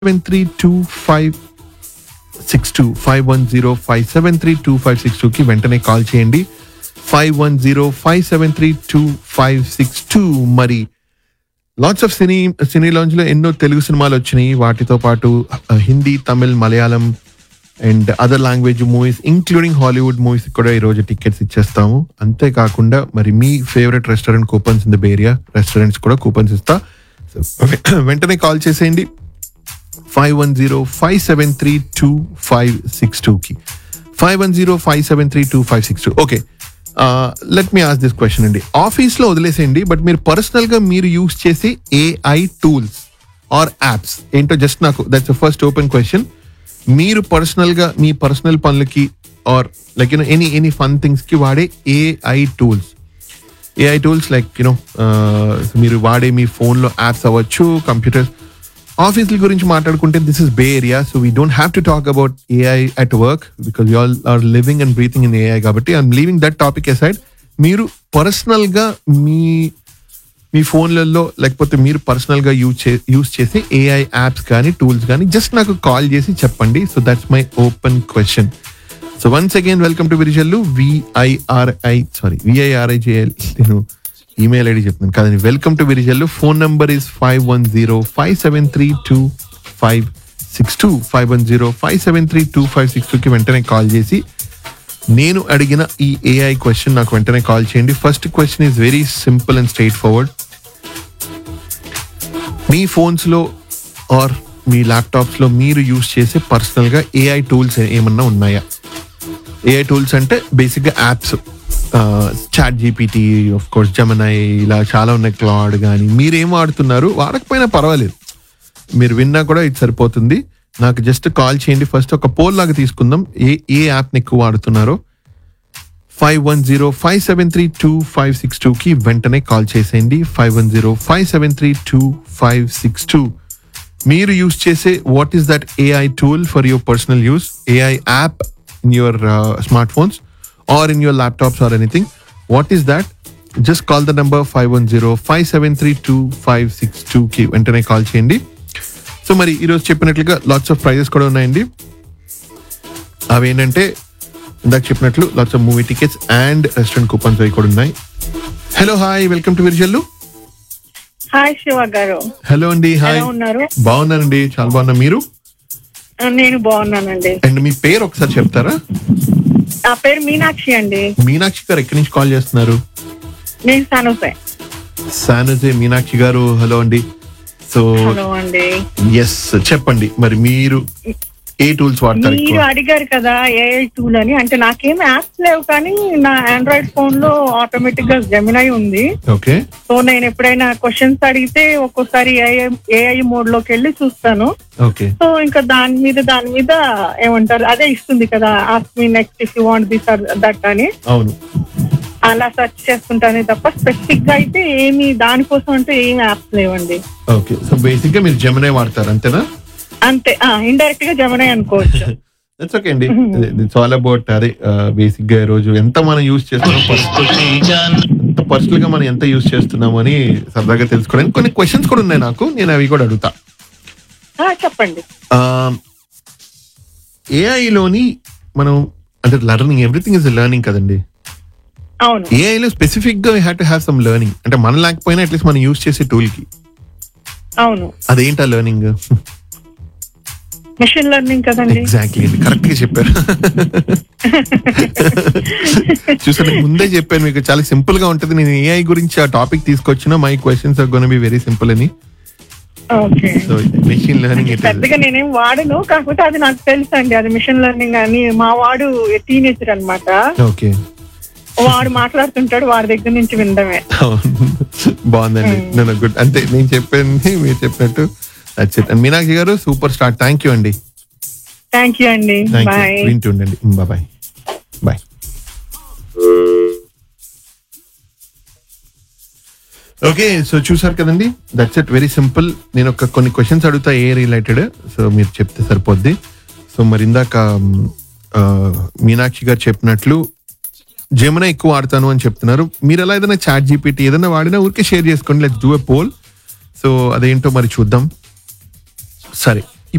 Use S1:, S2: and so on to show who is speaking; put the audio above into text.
S1: seven three two five six two five one zero five seven three two five six టూకి వెంటనే call చేయండి five one zero five seven three two five six two మరి lots of cine cine launch లో ఎన్నో తెలుగు సినిమాలు వచ్చినాయి వాటితో పాటు ఆ, Hindi Tamil Malayalam and other language movies including Hollywood movies కూడా ఈ రోజు టికెట్స్ ఇచ్చేస్తాము అంతేకాకుండా మరి మీ favourite restaurant coupons in the bay area restaurants కూడా కూపన్స్ ఇస్తా So, వెంటనే కాల్ చేసేయండి five one zero five seven three two five six టూకి five one zero five seven three two five six two okay let me ask this question అండి ఆఫీస్లో వదిలేసేయండి but మీరు పర్సనల్గా మీరు యూస్ చేసే ఏఐ టూల్స్ ఆర్ యాప్స్ ఏంటో just నాకు దట్స్ ఫస్ట్ ఓపెన్ క్వశ్చన్ మీరు పర్సనల్గా మీ పర్సనల్ పనులకి or like you know any any fun థింగ్స్కి వాడే AI tools AI tools like you know మీరు వాడే మీ ఫోన్లో యాప్స్ అవ్వచ్చు కంప్యూటర్స్ ఆఫీసుల గురించి మాట్లాడుకుంటే this is bay area so we don't have to talk about AI at work because you all are living and breathing in AI కాబట్టి I'm leaving that topic aside మీరు పర్సనల్గా మీ మీ ఫోన్లలో లేకపోతే మీరు పర్సనల్గా యూజ్ చే యూజ్ చేసే ఏఐ యాప్స్ కానీ టూల్స్ కానీ జస్ట్ నాకు కాల్ చేసి చెప్పండి so that's my open question so once again welcome to Virijallu V I R I sorry V I R I J L నేను ఈమెయిల్ ఐడి చెప్తున్నాను కాదండి welcome to Virijallu phone number is five one zero five seven three two five six two five one zero five seven three two five six టూకి వెంటనే call చేసి నేను అడిగిన ఈ AI question నాకు వెంటనే కాల్ చేయండి first question is very simple and straightforward మీ ఫోన్స్ లో ఆర్ మీ ల్యాప్టాప్స్ లో మీరు యూస్ చేసే పర్సనల్ గా ఏఐ టూల్స్ ఏమన్నా ఉన్నాయా ఏఐ టూల్స్ అంటే బేసిక్ గా apps ChatGPT of course Gemini ఇలా చాలా ఉన్నాయి క్లాడ్ కానీ మీరేం వాడుతున్నారు వాడకపోయినా పర్వాలేదు మీరు విన్నా కూడా ఇది సరిపోతుంది నాకు జస్ట్ కాల్ చేయండి ఫస్ట్ ఒక పోల్ లాగా తీసుకుందాం ఏ ఏ యాప్ని ఎక్కువ వాడుతున్నారో five one zero five seven three two five six టూకి వెంటనే కాల్ చేసేయండి five one zero five seven three two five six two మీరు యూస్ చేసే what is that AI tool for your personal use AI app in your smartphones or in your laptops or anything what is that just call the number five one zero five seven three two five six టూకి వెంటనే call చేయండి so మరి ఈరోజు చెప్పినట్లుగా lots of prices కూడా ఉన్నాయండి అవి ఏంటంటే ఇందాక చెప్పినట్లు lots of movie tickets and restaurant coupons అవి కూడా ఉన్నాయి hello hi welcome to Virijallu
S2: hi Shiva garu
S1: hello అండి హాయ్
S2: ఎలా ఉన్నారు
S1: బాగున్నానండి చాలా బాగున్నా మీరు
S2: ఆ, నేను బాగున్నానండి
S1: అండ్ మీ పేరు ఒకసారి చెప్తారా
S2: నా పేరు మీనాక్షి అండి
S1: మీనాక్షి గారు ఎక్కడి నుంచి కాల్ చేస్తున్నారు
S2: నేను సనుపే
S1: సానుజే మీనాక్షి గారు హలో అండి సో
S2: హలో అండి
S1: ఎస్ చెప్పండి మరి మీరు ఏ టూల్స్ వాడతారు
S2: మీరు
S1: ఎక్కువ
S2: అడిగారు కదా ఏఐ టూల్ అని అంటే నాకేం యాప్స్ లేవు కానీ నా ఆండ్రాయిడ్ ఫోన్ లో ఆటోమేటిక్ గా జమినై ఉంది
S1: ఓకే
S2: సో నేను ఎప్పుడైనా క్వశ్చన్స్ అడిగితే ఒక్కోసారి ఏఐ ఏఐ మోడ్ లోకి వెళ్ళి చూస్తాను
S1: ఓకే
S2: సో ఇంకా దాని మీద దాని మీద ఏమంటారు అదే ఇస్తుంది కదా ask me next if you want this that అని
S1: అవును
S2: అలా సెర్చ్ చేసుకుంటానే తప్ప స్పెసిఫిక్ గా అయితే ఏమి దానికోసం అంటే ఏమి యాప్స్ లేవండి
S1: ఓకే సో బేసిక్ గా మీరు జమినై వాడతారు అంతేనా
S2: అంతే ఇండైరెక్ట్ గా జమనే అనుకోవచ్చు
S1: దట్స్ ఓకే అండి ఇట్స్ ఆల్ అబౌట్ అదే బేసిక్ గా ఈ రోజు ఎంత మనం యూస్ చేస్తున్నాం ఎంత పర్సనల్ గా మనం ఎంత యూస్ చేస్తున్నాం అని సరదాగా తెలుసుకోవడానికి కొన్ని క్వశ్చన్స్ కూడా ఉన్నాయి నాకు నేను అవి కూడా అడుగుతా
S2: ఆ, చెప్పండి
S1: ఏఐలోని మనం అంటే లెర్నింగ్ ఎవ్రీథింగ్ ఇస్ లెర్నింగ్ కదండి
S2: అవును
S1: ఏఐలో స్పెసిఫిక్ గా have to have some learning అంటే మనం లేకపోయినా అట్లీస్ట్ మనం యూస్ చేసే టూల్ కి
S2: అవును
S1: అదేంటా లెర్నింగ్
S2: మెషిన్ లెర్నింగ్ కదండి
S1: ఎగ్జాక్ట్లీ అండి కరెక్ట్ గా చెప్పారు చూసాను ముందే చెప్పాను మీకు చాలా సింపుల్ గా ఉంటది నేను ఏఐ గురించి ఆ టాపిక్ తీసుకొచ్చిన my questions are gonna be very simple అని
S2: ఓకే
S1: సో మెషిన్ లెర్నింగ్
S2: పెద్దగా నేనేం వాడను కాకపోతే అది నాకు తెలుసు అండి అది మిషన్ లెర్నింగ్ అని మా వాడు టీనేజర్ అన్నమాట
S1: ఓకే
S2: వాడు మాట్లాడుతుంటాడు వాడి దగ్గర నుంచి వినడమే
S1: బాగుందండి నేను గుడ్ అంతే నేను చెప్పింది మీరు చెప్పినట్టు that's it and Meenakshi garu super star thank you అండి
S2: థ్యాంక్ యూ అండి
S1: థ్యాంక్
S2: బాయ్
S1: యూ వింటూ ఉండండి బాయ్ బాయ్ ఓకే సో చూసారు కదండి దట్స్ ఇట్ వెరీ సింపుల్ నేను ఒక కొన్ని క్వశ్చన్స్ అడుగుతా ఏ రిలేటెడ్ సో మీరు చెప్తే సరిపోద్ది సో మరి ఇందాక మ్, ఆ, మీనాక్షి గారు చెప్పినట్లు జమున ఎక్కువ వాడతాను అని చెప్తున్నారు మీరు ఎలా ఏదైనా చాట్ జీపీటీ ఏదైనా వాడినా ఊరికే షేర్ చేసుకోండి let's do a poll so అదేంటో మరి చూద్దాం సరే